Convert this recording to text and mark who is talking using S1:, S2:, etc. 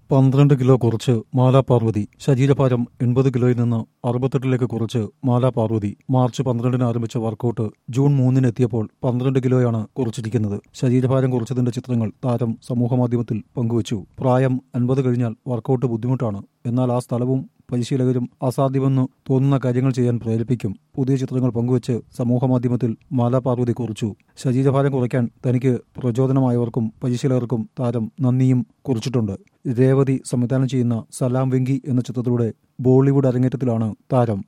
S1: പന്ത്രണ്ട് കിലോ കുറച്ച് മാലാ പാർവതി ശരീരഭാരം എൺപത് കിലോയിൽ നിന്ന് അറുപത്തെട്ടിലേക്ക് കുറച്ച് മാലാ പാർവതി മാർച്ച് പന്ത്രണ്ടിന് ആരംഭിച്ച വർക്കൗട്ട് ജൂൺ മൂന്നിന് എത്തിയപ്പോൾ പന്ത്രണ്ട് കിലോയാണ് കുറച്ചിരിക്കുന്നത് ശരീരഭാരം കുറച്ചതിന്റെ ചിത്രങ്ങൾ താരം സമൂഹമാധ്യമത്തിൽ പങ്കുവച്ചു പ്രായം അൻപത് കഴിഞ്ഞാൽ വർക്കൗട്ട് ബുദ്ധിമുട്ടാണ് എന്നാൽ ആ സ്ഥലവും പരിശീലകരും അസാധ്യമെന്ന് തോന്നുന്ന കാര്യങ്ങൾ ചെയ്യാൻ പ്രേരിപ്പിക്കും പുതിയ ചിത്രങ്ങൾ പങ്കുവച്ച് സമൂഹമാധ്യമത്തിൽ മാലാ പാർവതി കുറിച്ചു ശരീരഭാരം കുറയ്ക്കാൻ തനിക്ക് പ്രചോദനമായവർക്കും പരിശീലകർക്കും താരം നന്ദിയും കുറിച്ചിട്ടുണ്ട് രേവതി സംവിധാനം ചെയ്യുന്ന സലാം വെങ്കി എന്ന ചിത്രത്തിലൂടെ ബോളിവുഡ് അരങ്ങേറ്റത്തിലാണ് താരം